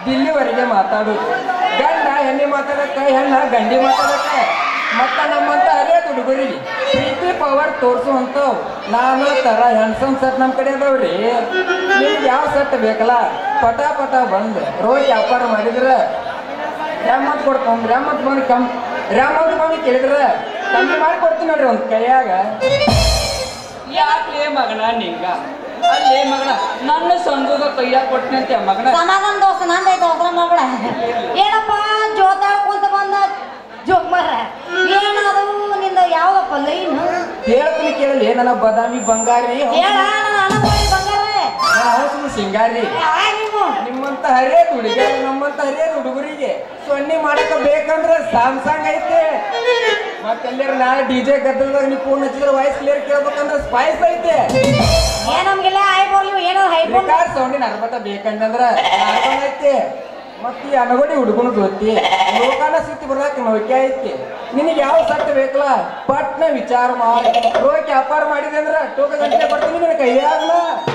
ದಿಲ್ಲಿವರೆಗೆ ಮಾತಾಡೋದು ಗಂಡ ಹೆಣ್ಣಿ ಮಾತಾಡಕ್ಕ ಹೆಣ್ಣ ಗಂಡಿ ಮಾತಾಡಕ್ಕ ಮತ್ತ ನಮ್ಮಂತ ಅದೇ ಹುಡುಗರಿಗೆ ಪ್ರೀತಿ ಪವರ್ ತೋರ್ಸುವಂತವ್ ನಾನು ತರ ಹೆಣ್ಸನ್ ಸೆಟ್ ನಮ್ ಕಡೆ ಅದಾವ್ರಿ ನಿಮ್ಗೆ ಯಾವ ಸೆಟ್ ಬೇಕಲ್ಲ ಪಟ ಪಟ ಬಂದ್ ರೋಜ್ ವ್ಯಾಪಾರ ಮಾಡಿದ್ರ ರ್ಯಾಮತ್ ಕೊಡ್ಕೊಂಡ್ ರ್ಯಾಮತ್ ಬಂದು ಕಮ್ ರ್ಯಾಮತ್ ಬಂದು ಕೇಳಿದ್ರ ಕಮ್ಮಿ ಮಾಡಿ ಕೊಡ್ತೀನಿ ನೋಡ್ರಿ ಒಂದ್ ಕೈಯಾಗ ಯಾಕ್ಲೇ ಮಗನ ನಿಂಗ ಅಲ್ಲೇ ಮಗನ ನನ್ನ ಸಂಗುಗ ಕೈಯಾಗ ಕೊಟ್ಟನಂತೆ ಮಗನ ಸಮಾಧಾನ ದೋಸ್ತ ನಂದೈತೆ ಅವಸರ ಮಾಡ್ಬೇಡ ಏನಪ್ಪ ಜೋತಾಡ್ಕೊಂತ ಬಂದ ಜೋಕ್ ಮಾರ ಏನದು ನಿಂದ ಯಾವ್ದಪ್ಪ ಲೈನ್ ಹೇಳ್ತೀನಿ ಕೇಳಲಿ ನನ್ನ ಬದಾಮಿ ಬಂಗಾರಿ ಹೇಳ ನನ್ನ ಅನುಭವಿ ಬಂಗಾರ ಹೌಸು ಸಿಂಗಾರಿ ಯಾವ ನೀವು ನಿಮ್ಮಂತ ಹರಿಯದ ಹುಡುಗ ನಮ್ಮಂತ ಹರಿಯದ ಹುಡುಗರಿಗೆ ಸೊನ್ನೆ ಮಾಡಕ ಬೇಕಂದ್ರ ಸ್ಯಾಮ್ಸಂಗ್ ಐತೆ ಮತ್ತೆಲ್ಲರ ನಾಳೆ ಡಿಜೆ ಗದ್ದಲದಾಗ ನೀವು ಫೋನ್ ಹಚ್ಚಿದ್ರೆ ವಾಯ್ಸ್ ಕ್ಲಿಯರ್ ಕೇಳ್ಬೇಕಂದ್ರ ಸ್ಪೈಸ್ ಐತೆ ಏ ನಮ್ಗೆಲ್ಲ ಐಫೋನ್ ಏನೋ ಐಫೋನ್ ರಿಕಾರ್ಡ್ ಸೌಂಡಿನ ಅರ್ಬತ ಬೇಕಂತಂದ್ರ ಕಾರ್ಬನ್ ಐತೆ ಮತ್ತ ಈ ಅನಗೋಡಿ ಹುಡುಗನು ಗೊತ್ತಿ ಲೋಕಾನ ಸುತ್ತಿ ಬರ್ಲಾಕ ನೌಕೆ ಐತಿ ನಿನಗೆ ಯಾವ ಸಟ್ ಬೇಕಲ್ಲ ಪಟ್ನ ವಿಚಾರ ಮಾಡಿ ರೋಗಿ ವ್ಯಾಪಾರ ಮಾಡಿದೆ ಅಂದ್ರ ಟೋಕ ಗಂಟೆ ಬರ್ತೀನಿ ನಿನ್ನ ಕೈಯಾಗಲ್ಲ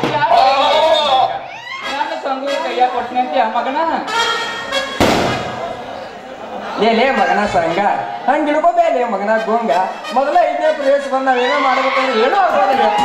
ನನ್ನ ಸಂಗುಗ ಕೈಯಾಗ ಕೊಟ್ಟನಂತೆ ಮಗನ ಲೇ ಲೇ ಮಗನ ಸಂಘ ಹಂಗ ಹಿಡ್ಕೋಬೇ ಲೇ ಮಗನ ಗೋಂಗ ಮೊದಲ ಐದನೇ ಪ್ರವೇಶ ಬಂದ ನಾವೇನೋ ಮಾಡ್ಬೇಕಂದ್ರೆ ಏನೋ ಆಗೋದಿಲ್ಲಪ್ಪ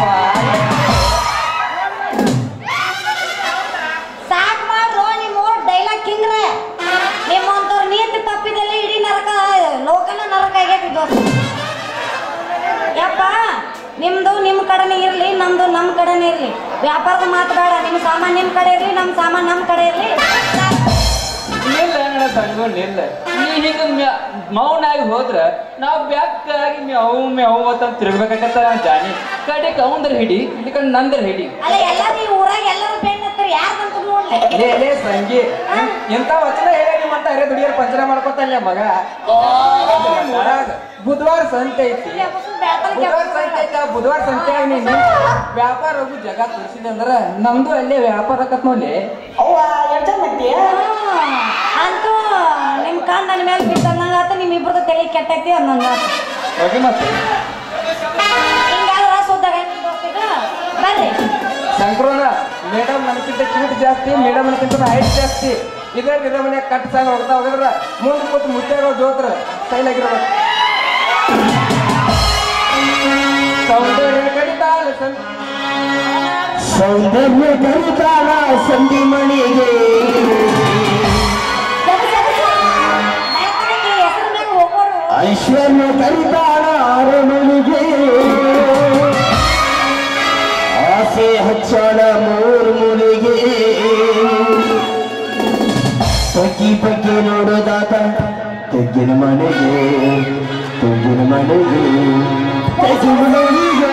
ಸಾಕ್ ಮಾಡ್ರು ನಿಮ್ಮ ಡೈಲಾಗ್ ಕಿಂಗ್ರೆ ನಿಮ್ಮಂತವ್ರ ನೀತಿ ತಪ್ಪಿದಲ್ಲಿ ಇಡೀ ನರಕ ಲೋಕನ ನರಕ ಆಗೈತಿ ದೋಸ್ತ ಯಪ್ಪ ನಿಮ್ದು ನಿಮ್ಮ ಕಡೆನೇ ಇರ್ಲಿ ನಮ್ದು ನಮ್ಮ ಕಡೆನೇ ಇರ್ಲಿ ವ್ಯಾಪಾರದ ಮಾತು ಬೇಡ ನಿಮ್ಮ ಸಾಮಾನ್ ನಿಮ್ಮ ಕಡೆ ಇರ್ಲಿ ನಮ್ಮ ಸಾಮಾನ್ ನಮ್ಮ ಕಡೆ ಇರ್ಲಿ ನಿಲ್ಲ ನನ್ನ ಸಂಗು ನಿಲ್ಲ ನೀ ಹಿಂಗ ಮ್ಯಾ- ಮೌನಾಗಿ ಹೋದ್ರ ನಾವ್ ಬ್ಯಾಕಾಗಿ ಮ್ಯಾವ್ ಮ್ಯಾವ್ ಅಂತ ತಿರ್ಗ್ಬೇಕಾಗತ್ತ ನಾನ್ ಜಾನಿ ಕಡೆಕ್ ಅವಂದ್ರ ಹಿಡಿ ಈ ಕಡೆ ನಂದ್ರ ಹಿಡಿ ಅಲ್ಲ ಎಲ್ಲ ನೀವು ಊರಾಗ ಎಲ್ಲರೂ ಬೆಣ್ಣ ಹತ್ತಾರ ಯಾರು ಬಂತು ನೋಡ್ಲಿ ಲೇ ಲೇ ಸಂಗಿ ಎಂತ ವಚನ ಹೇಳಿ ನಿಮ್ಮಂತ ಹರೇ ದುಡಿಯರ್ ಪಂಚರ ಮಾಡ್ಕೊತಲ್ಲೇ ಮಗ ಊರಾಗ ಬುಧವಾರ ಸಂತೆ ಐತಿ ಬುಧವಾರ ಸಂತೆ ಐತಿ ಆ ಬುಧವಾರ ಸಂತೆಯಾಗ ನೀನು ವ್ಯಾಪಾರ ಹೋಗು ಜಗ ತೋರಿಸಿದೆ ಅಂದ್ರ ನಮ್ದು ಅಲ್ಲೇ ವ್ಯಾಪಾರ ಆಕತ್ ನೋಡಿ ಅಂತೂ ನಿಮ್ ಕಾನ್ ನನ್ನ ಮೇಲೆ ಬಿತ್ತಂಗಾತ ನಿಮ್ ಇಬ್ರದ್ದು ತಲೆ ಕೆಟ್ಟೈತಿ ಅನ್ನಂಗಾತ ಹೋಗಿ ಮತ್ತೆ ಹಿಂಗಾದ್ರ ಸುದ್ದಾಗ ದೋಸ್ತಿಗ ಬರ್ರಿ ಸಂಕ್ರೋನ ಮೇಡಮ್ ನನಗಿಂತ ಕ್ಯೂಟ್ ಜಾಸ್ತಿ ಮೇಡಮ್ ನನಗಿಂತ ಹೈಟ್ ಜಾಸ್ತಿ ಇದೇ ಇದೇ ಮನೆ ಕಟ್ ಸಾಂಗ್ ಹೋಗ್ತಾ ಹೋಗಿದ್ರ ಮುಂದೆ ಕೂತು ಮುಚ್ಚಾರೋ ಜೋತ್ರ ಸ್ಟೈಲ್ ಆಗಿರ್ಬೇಕು ಸೌಂದರ್ಯ ಕಡಿತಾಳ ಸಂ- ಸೌಂದರ್ಯ ಕರಿತಾಳ ಸಂಧಿ ಮಣಿಗೆ ಹೆಸರು ಮ್ಯಾಗ ಹೋಗೋರು ಐಶ್ವರ್ಯ ಕರಿತಾಳ ಅರಮಣಿಗೆ ಆಸೆ ಹಚ್ಚಾಳ ಮೂರ್ ಮುನಿಗೆ ಪಕ್ಕಿ ಪಕ್ಕಿ ನೋಡೋದಾತ ತೆಗ್ಗಿನ ಮನೆಗೆ ತೆಗ್ಗಿನ ಮನೆಗೆ ತೆಗ್ಗಿನ ಮನೆಗೆ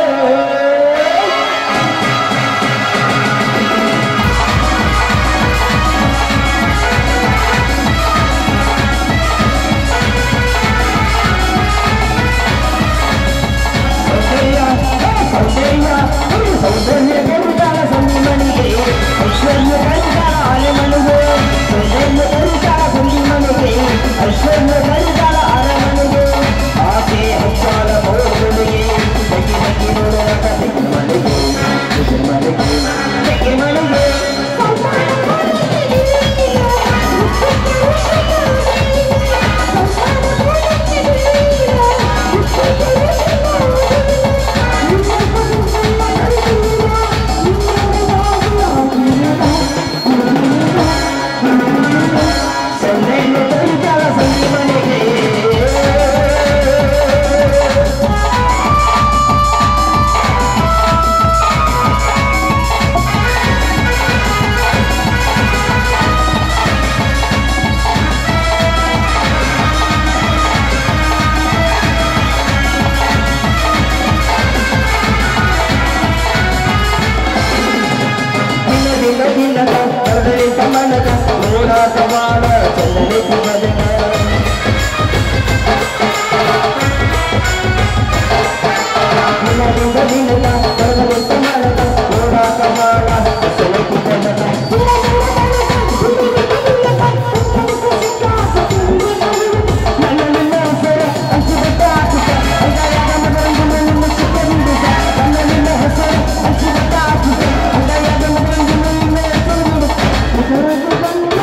ಸೌಂದರ್ಯ ಸೌಂದರ್ಯ ಸೌಂದರ್ಯ ಕರಿತಾಳ ಸಂಧಿ ಮನೆಗೆ ಐಶ್ವರ್ಯ ಕರಿತಾಳ ಅರಮನೆಗೆ ಸೌಂದರ್ಯ ಕರಿತಾಳ ಸಂಧಿ ಮನೆಗೆ ಐಶ್ವರ್ಯ ಕರಿತಾಳ ಅರಮನೆಗೆ ಆಸೆ ಹಚ್ಚಾಳ ಮೋಗಳಿಗೆ ಬಗೆ ಬಗೆ ನೋಡೋಣ ತೆಗೆ ಮನೆಗೆ ತೆಗೆ ಮನೆಗೆ ತೆಗೆ ಮನೆಗೆ ಸೌಂದರ್ಯ ಕರಿತಾಳ ಸಂಧಿ ಮನೆಗೆ ದಿನ ದಿನ ದಿನದ ಕರಳಿ ಸಮನದ ಮೂಲ ಸಮಾನ ಚಲನೆ ಸುಮದನ ದಿನ ದಿನ ದಿನದ ಕರಳಿ ಸಮನದ ಮೂಲ ಸಮಾನ ಚಲನೆ ಸುಮದನ ನನ್ನ ನಿನ್ನ ಹೆಸರು ಹಂಚಿಬಿಟ್ಟ ಹಾಕಿಸ ಅಂಗಾಯಾಗ ಮಗರಂದು ನನ್ನ ಚಿಕ್ಕದಿಂದಿಸ ನನ್ನ ನಿನ್ನ ಹೆಸರು ಹಂಚಿಬಿಟ್ಟ ಹಾಕಿಸ ಅಂಗಾಯಾಗ ಮಗರಂದು ನನ್ನ ಹೆಸರು ಹೆಸರು ಬಂದು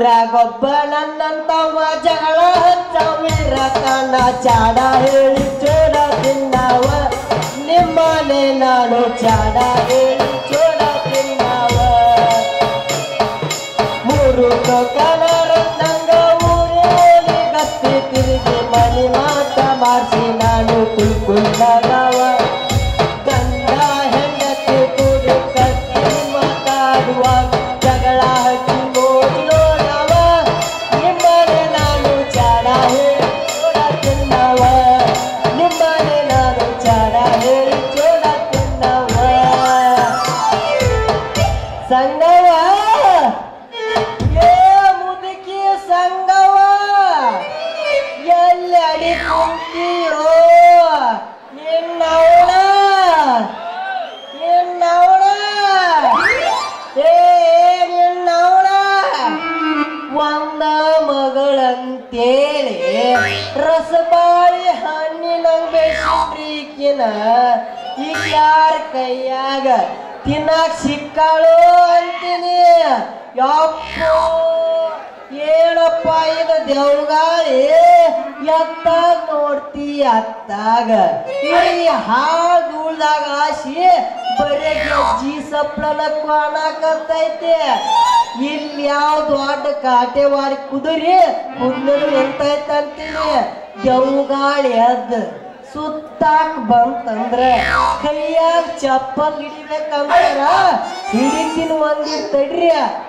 ಊರಾಗೊಬ್ಬ ನನ್ನಂತವ ಜಗಳ ಹಚ್ಚವಿರ ಕಣ ಚಾಡ ಹೇಳಿ ಚೋಡ ತಿನ್ನವ ನಿಮ್ಮನೆ ನಾನು ಚಾಡ ಹೇಳಿ ಚೋಡ ತಿನ್ನವ ಮೂರು ಕಲರ ನಂಗ ಊರೇಳಿ ಗತ್ತಿ ತಿರುಗಿ ಮನಿ ಮಾತ ಮಾಡಿಸಿ ನಾನು ಕುಲ್ಕುಲ್ಲಾಗವ ಗಂಡ ಹೆಂಡತಿ ಕೂಡಿ ಕತ್ತಿ ಮಾತಾಡುವಾಗ ಜಗಳ ಹಚ್ಚಿ ನೋಡಿ ನೋಡವ ನಿಮ್ಮನೆ ನಾನು ಚಾಡ ಹೇಳಿ ಚೋಡ ತಿನ್ನವ ನಿಮ್ಮನೆ ನಾನು ಚಾಡ ಹೇಳಿ ಚೋಡ ತಿನ್ನವ ಸಂಗವ ಏ ಮುದುಕಿ ಸಂಗವ ಎಲ್ಲಿ ಅಡಿ ಕುಂತೀಯೋ ನಿನ್ನವಳ ನಿನ್ನವಳ ಏ ನಿನ್ನವಳ ಒಂದ ಮಗಳಂತೇಳಿ ರಸಬಾಳಿ ಹಣ್ಣಿನಂಗ್ ಬೆಳೆಸಿದ್ರಿಕಿನ ಈಗ ಯಾರ ಕೈಯಾಗ ತಿನ್ನಾಕ್ ಸಿಕ್ಕಾಳು ಅಂತೀನಿ ಯಪ್ಪೋ ಏನಪ್ಪ ಇದು ದೇವ್ಗಾಳಿ ಎತ್ತಾಗ ನೋಡ್ತಿ ಅತ್ತಾಗ ಈ ಹಾಳು ಧೂಳ್ದಾಗ ಆಸಿ ಬರೇ ಗೆಜ್ಜಿ ಸಪ್ಲನ ಕಾಣಕತ್ತೈತೆ ಇಲ್ಲಿ ಯಾವ ದೊಡ್ಡ ಕಾಟೆವಾಡಿ ಕುದುರಿ ಕುದುರು ಎಂತೈತಂತೀನಿ ದೇವ್ಗಾಳಿ ಎದ್ದು ಸುತ್ತಾಕ್ ಬಂತಂದ್ರ ಕೈಯಾಗ ಚಪ್ಪಲ್ ಹಿಡಿಬೇಕಂತಾರ ಹಿಡಿತೀನಿ ಒಂದಿಟ್ ತಡ್ರಿ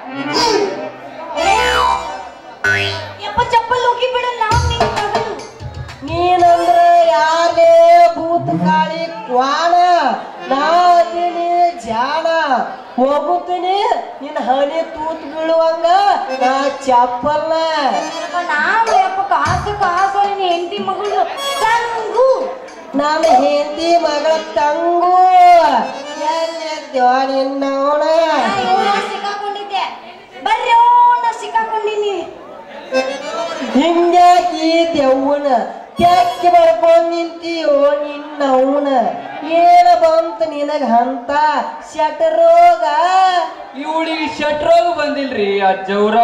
ಯಪ್ಪ ಚಪ್ಪಲ್ ಹೋಗಿ ಬಿಡು ನಾವು ನಿಂಗೆ ತಗದು ನೀನಂದ್ರ ಯಾರೇ ಭೂತ ಕಾಳಿ ಕ್ವಾಣ ನಾ ಅದೀನಿ ಜಾಣ ಹೋಗುತ್ತೀನಿ ನಿನ್ನ ಹಣಿ ತೂತ್ ಬೀಳುವಂಗ ನಾ ಚಪ್ಪಲ್ನ ಯಪ್ಪ ನಾವು ಯಪ್ಪ ಕಾಸು ಕಾಸು ನಿನ್ನ ಹೆಂಡತಿ ಮಗಳು ತಂಗು ನನ್ನ ಹೆಂಡತಿ ಮಗಳ ತಂಗು ಎಲ್ಲಿದ್ಯೋ ನಿನ್ನವನ ಇವನ ಸಿಕ್ಕಾಕೊಂಡಿದ್ದೆ ಬರ್ರಿ ನಾ ಸಿಕ್ಕಾಕೊಂಡಿನಿ ಹಿಂಗ್ಯಾಕಿ ದೆವ್ವನ ಕೆಕ್ಕಿ ಬರ್ಕೊಂಡ್ ನಿಂತೀಯೋ ನಿನ್ನವನ ಏನ ಬಂತ ನಿನಗ ಅಂತ ಶಟರೋಗ ಇವಳಿಗೆ ಶಟ್ರೋಗ ಬಂದಿಲ್ರಿ ಅಜ್ಜವ್ರ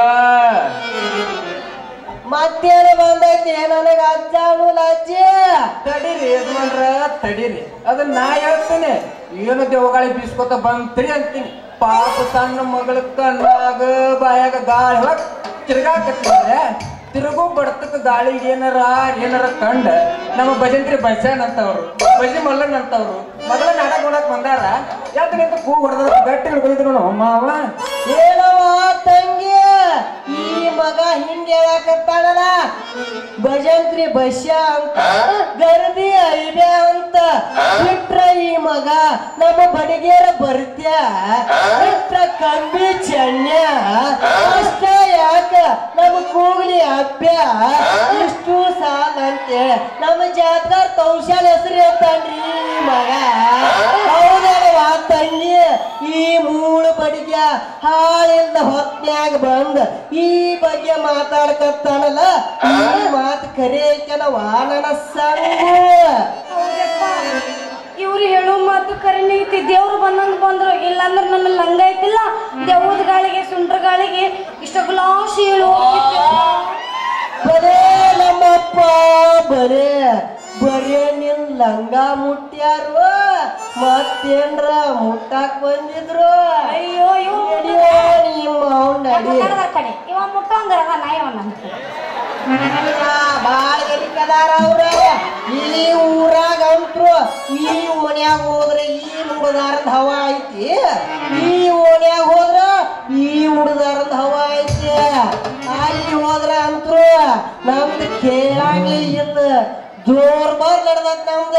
ಮತ್ತೇನ ಬಂದೈತಿ ನನಗ ಅಜ್ಜಾನು ಲಜ್ಜೆ ತಡೀರಿ ಯಜಮಾನ್ರ ತಡೀರಿ ಅದನ್ನ ನಾ ಹೇಳ್ತೇನೆ ಏನು ದೇವಗಾಳಿ ಬೀಸ್ಕೊತ ಬಂತ್ರಿ ಅಂತೀನಿ ಪಾಪ ಸಣ್ಣ ಮಗಳ ಕಣ್ಣಾಗ ಬಾಯಾಗ ಗಾಳಿ ಹೊಳಗ್ ತಿರ್ಗಾಕತ್ತಿದ್ರೆ ತಿರುಗು ಬಡತಕ್ಕ ಗಾಳಿಗೆ ಏನಾರ ಏನಾರ ಕಂಡ ನಮ್ಮ ಭಜಂತ್ರಿ ಬಸ್ಯಾನ್ ಅಂತವ್ರು ಬಜಿ ಮಲ್ಲನ್ ಅಂತವ್ರು ಮೊದಲ ನಾಟಕ ನೋಡಕ್ ಬಂದಾರ ಯಾಕೆ ನಿಂತ ಕೂ ಹೊಡೆದ ಗಟ್ಟಿ ಹಿಡ್ಕೊಂಡಿದ್ರು ನಾವು ಮಾವ ಏನವ ತಂಗಿ ಈ ಮಗ ಹಿಂಗೆ ಹೇಳಕತ್ತಾನಲ್ಲ ಭಜಂತ್ರಿ ಬಸ್ಯ ಅಂತ ಗರದಿ ಐಬ್ಯ ಅಂತ ಬಿಟ್ರ ಈ ಮಗ ನಮ್ಮ ಬಡಿಗೇರ ಬರ್ತ್ಯ ಬಿಟ್ರ ಕಂಬಿ ಚೆನ್ಯ ಅಷ್ಟ ಯಾಕ ನಮ್ಮ ಕೂಗ್ಲಿ ಅಭ್ಯ ಇಷ್ಟು ಸಾಲ ಅಂತೇಳಿ ನಮ್ಮ ಜಾತ್ಗಾರ್ ತೌಶಾಲ ಹೆಸರು ಹೇಳ್ತಾನ್ರಿ ಈ ಮಗ ಹೌದಲ್ವಾ ತಂಗಿ ಈ ಮೂಳು ಬಡಿಗೆ ಹಾಳಿಂದ ಹೊತ್ನ್ಯಾಗ ಬಂದ ಈ ಬಗ್ಗೆ ಮಾತಾಡ್ಕತ್ತಾನಲ್ಲ ಈ ಮಾತು ಕರೆ ಐತನವ ನನ್ನ ಸಂಗು ಹೌದಪ್ಪ ಇವ್ರು ಹೇಳೋ ಮಾತು ಕರೆನೇ ಐತಿ ದೇವ್ರು ಬಂದಂಗ ಬಂದ್ರು ಇಲ್ಲಾಂದ್ರೆ ನನ್ನ ಲಂಗ ಐತಿಲ್ಲ ದೆವ್ವದ ಗಾಳಿಗೆ ಸುಂಡ್ರ ಗಾಳಿಗೆ ಇಷ್ಟ ಗ್ಲಾಸ್ ಹೇಳು ಬರೇ ನಮ್ಮಪ್ಪ ಬರೇ ಬರೇ ನಿನ್ ಲಂಗ ಮುಟ್ಟ್ಯಾರು ಮತ್ತೇನ್ರ ಮುಟ್ಟಾಕ್ ಬಂದಿದ್ರು ಅಯ್ಯೋ ಇವ್ ನಡಿಯೋ ನಿಮ್ಮ ಅವ್ನ್ ನಡಿ ಕಡೆ ಇವ ಮುಟ್ಟಂಗರ ನಾ ಇವನ ಬಾಳ ಗರಿಕದಾರ ಅವ್ರ ಈ ಊರಾಗ ಅಂತ್ರು ಈ ಓಣ್ಯಾಗ ಹೋದ್ರೆ ಈ ಹುಡುದಾರದ ಹವಾ ಐತಿ ಈ ಓಣ್ಯಾಗ ಹೋದ್ರ ಈ ಹುಡುದಾರದ ಹವಾ ಐತಿ ಅಲ್ಲಿ ಹೋದ್ರ ಅಂತ್ರು ನಮ್ದು ಕೇಳಾಗ್ಲಿ ಇಲ್ಲ ಜೋರ್ ಬಾರ್ ನಡ್ದತ್ ನಮ್ದ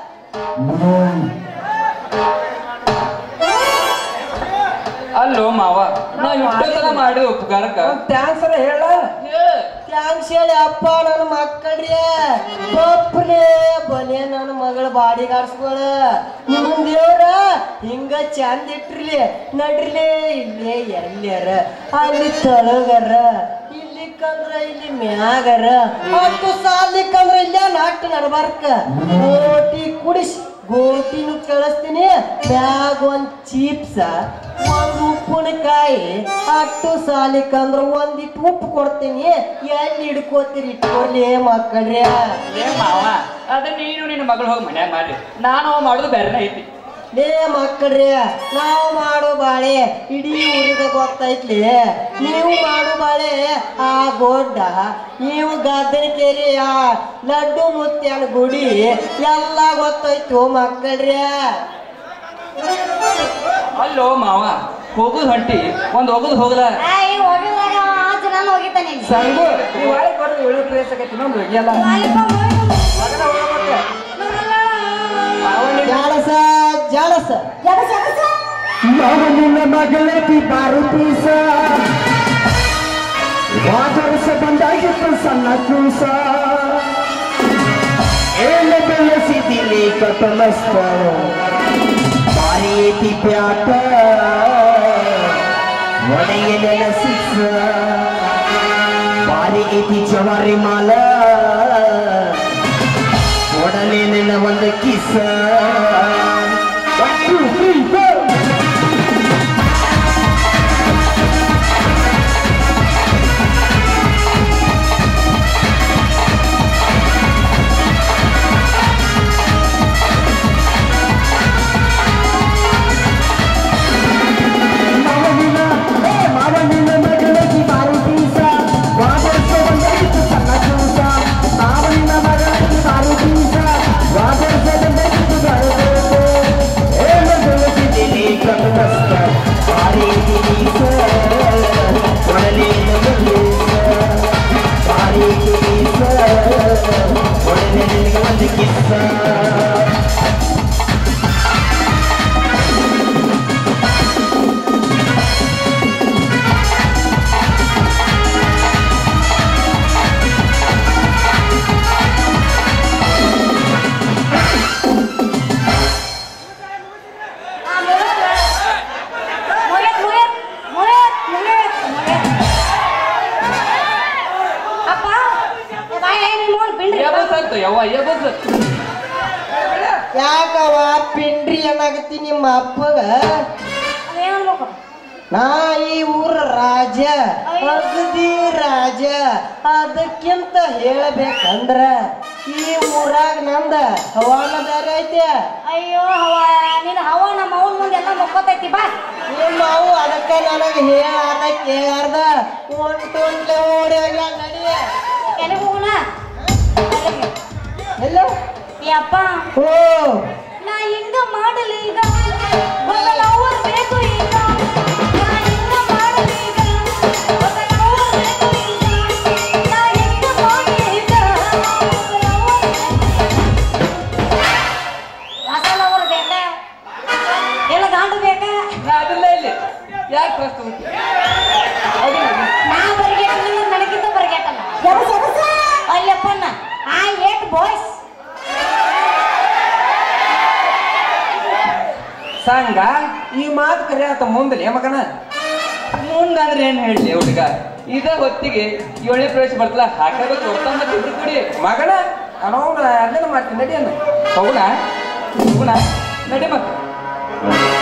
ಅಲ್ಲೋ ಮಾವ ನಾ ಇಷ್ಟೊತ್ತನ ಮಾಡಿ ಉಪಕಾರಕ್ಕ ಥ್ಯಾಂಕ್ಸ್ ಹೇಳ ಥ್ಯಾಂಕ್ಸ್ ಹೇಳಿ ಅಪ್ಪ ನನ್ನ ಮಕ್ಕಳ್ರಿ ಬಪ್ರೇ ಬಲೆ ನನ್ನ ಮಗಳ ಬಾಡಿ ಗಾಡ್ಸ್ಕೊಳ ನಿಮ್ಮ ದೇವ್ರ ಹಿಂಗ ಚಂದ ಇಟ್ರಲಿ ನಡ್ರಿಲೇ ಇಲ್ಲೇ ಎಲ್ಲ್ಯಾರ ಅಲ್ಲಿ ತಳಗರ ಇಲ್ಲಿ ಕಂದ್ರ ಇಲ್ಲಿ ಮ್ಯಾಗರ ಹತ್ತು ಸಾಲಿಕ್ಕಂದ್ರ ಇಲ್ಲೇ ನಾಟ್ ನಡ್ಬಾರ್ಕ ಗೋಟಿ ಕುಡಿಸಿ ಗೋಟಿನು ಕಳಿಸ್ತೀನಿ ಮ್ಯಾಗ ಒಂದ್ ಚೀಪ್ಸ ಒಂದ್ ಉಪ್ಪು ಒಂದು ಕಾಯಿ ಅಟ್ಟು ಸಾಲಿಕಂದ್ರ ಒಂದಿಟ್ಟು ಉಪ್ಪು ಕೊಡ್ತೀನಿ ಎಲ್ಲಿ ಹಿಡ್ಕೋತೀರಿ ಇಟ್ಕೊಡ್ಲಿ ಮಕ್ಕಳ್ರಿ ಏ ಮಾವ ಅದ ನೀನು ನಿನ್ನ ಮಗಳು ಹೋಗಿ ಮನ್ಯಾಗ ಮಾಡ್ರಿ ನಾನು ಮಾಡೋದು ಬೇರೆನೇ ಐತಿ ಲೇ ಮಕ್ಕಳ್ರಿ ನಾವು ಮಾಡೋ ಬಾಳೆ ಇಡೀ ಊರಿಗೆ ಗೊತ್ತೈತ್ಲಿ ನೀವು ಮಾಡೋ ಬಾಳೆ ಆ ಗೋಡ್ಡ ನೀವು ಗದ್ದನ ಕೇರಿ ಆ ಲಡ್ಡು ಮುತ್ಯಾನ ಗುಡಿ ಎಲ್ಲ ಗೊತ್ತೈತು ಮಕ್ಕಳ್ರಿ ಅಲ್ಲೋ ಮಾವ ಹೋಗುದು ಹೊಂಟಿ ಒಂದ್ ಹೋಗುದು ಹೋಗಲ ಆಯ್ ಹೋಗಿದ್ರಾಗ ಆಜ್ ನಾನು ಹೋಗಿದ್ದಾನೆ ಸಂಗು ನೀವು ಒಳಗೆ ಬರೋದು ಏಳು ಪ್ಲೇಸ್ ಆಗೈತಿ ಇನ್ನೊಂದು ಹೋಗಿಯಲ್ಲ ಮಗನ ಹೋಗ್ಬೇಕು ಮಾವನಿಗೆ ಜಾಳಸ ಜಾಳಸ ಮಾವನಿನ ಮಗಳತಿ ಬಾರುತೀಸ ವಾದರಸ ಬಂದಾಗಿತ್ತು ಸಣ್ಣ ಕೂಸ ಏಳ ಬೆಳೆಸಿದಿನಿ ಕಟಲಸ್ತ ಬಾರಿ ಐತಿ ಪ್ಯಾಟ ಒಡೆಯ ನೆನಸಿಸ ಬಾರಿ ಐತಿ ಜವಾರಿ ಮಾಲ ಒಡನೆ ನೆನ ಒಂದು ಕಿಸ One, two, three, four. ಮಾವನಿನ ಏ ಮಾವನಿನ ಮಗಳಗಿ ಬಾರಿ ಬೀಸ ವಾದರ್ಸ ಬಂದಾಗಿತ್ತು ಸಣ್ಣ ಕೂಸ ಮಾವನಿನ ಮಗಳಗಿ ಬಾರಿ ಬೀಸ ವಾದರ್ಸ ಬಂದಾಗಿತ್ತು ಬರಬೇಕು ಏ ಮಗಳಗಿದ್ದೀನಿ ಕನಸ್ತ ಬಾರಿ ಬೀಸ ಒಡಲೆ ನಗಲೀಸ ಬಾರಿ ಬೀಸ ಒಡಲೆ ನಿನಗೆ ಒಂದು ಕಿಸ್ಸ ಮುಗಿಯತ್ ಮುಗಿಯತ್ ಮುಗಿಯತ್ ಮುಗಿಯತ್ ಮುಗಿಯತ್ ಅಪ್ಪ ಬಾಯ್ ನಿಮ್ಮ ಅವ್ನ್ ಬಿಂಡ್ರಿ ಯಬಸ್ ಅಂತ ಯವ್ವ ಯಬಸ್ ಯಾಕವ ಪಿಂಡ್ರಿ ಏನಾಗತ್ತಿ ನಿಮ್ಮ ಅಪ್ಪಗ ಅದೇನ್ ಅನ್ಬೇಕು ನಾ ಈ ಊರ ರಾಜ ಅಗದಿ ರಾಜ ಅದಕ್ಕಿಂತ ಹೇಳ್ಬೇಕಂದ್ರ ಈ ಊರಾಗ ನಂದ ಹವಾನ ಬೇರೆ ಐತೆ ಅಯ್ಯೋ ಹವ ನಿನ್ನ ಹವ ನಮ್ಮ ಅವನ ಮುಂದೆ ಎಲ್ಲ ಮುಕ್ಕೋತೈತಿ ಬಾ ನಿಮ್ಮ ಅವು ಅದಕ್ಕ ನನಗೆ ಹೇಳಾರ ಕೇಳಾರ್ದ ಒಂಟು ಒಂಟ್ಲೆ ಓಡಿ ಹೋಗ್ಯಾಳ ನಡಿ ಎಲ್ಲಿಗೆ ಹೋಗೋಣ ಅಲ್ಲಿಗೆ. ಎಲ್ಲ ಏ ಅಪ್ಪ ಓ ನಾ ಹಿಂಗ ಮಾಡಲಿ ಈಗ ಒಂದು ಲವರ್ ಬೇಕು ಈಗ ನಾ ಹಿಂಗ ಮಾಡಲಿ ಈಗ ಒಂದು ಲವರ್ ಬೇಕು ಈಗ ನಾ ಹಿಂಗ ಮಾಡಲಿ ಈಗ ಒಂದು ಲವರ್ ಹೊಸ ಲವರ್ ಬೇಕಾ ಎಲ್ಲ ಗಾಂಡು ಬೇಕಾ ನಾ ಅದಲ್ಲ ಇಲ್ಲಿ ಯಾಕೆ ಫಸ್ಟ್ ನಾ ಬರ್ಗೆಟ್ಟಿಲ್ಲ ನನಗಿಂತ ಬರ್ಗೆಟ್ಟಲ್ಲ ಅಲ್ಲಪ್ಪಣ್ಣ ಐ ಹೇಟ್ ಬಾಯ್ಸ್ ಸಂಗ ಈ ಮಾತು ಕರೆಯತ್ತ ಮುಂದೆ ಮಗನ ಮುಂದಂದ್ರೆ ಏನ್ ಹೇಳಿ ಹುಡುಗ ಇದ ಹೊತ್ತಿಗೆ ಏಳನೇ ಪ್ರವೇಶ ಬರ್ತಲ್ಲ ಹಾಕಬೇಕು ಒತ್ತಂದ ಇಬ್ರು ಕೂಡಿ ಮಗನ ಅವನ ಅದನ್ನ ಮಾಡ್ತೀನಿ ನಡಿಯನ್ನ ಹೋಗುಣ ಹೋಗುಣ ನಡಿ ಮತ್ತೆ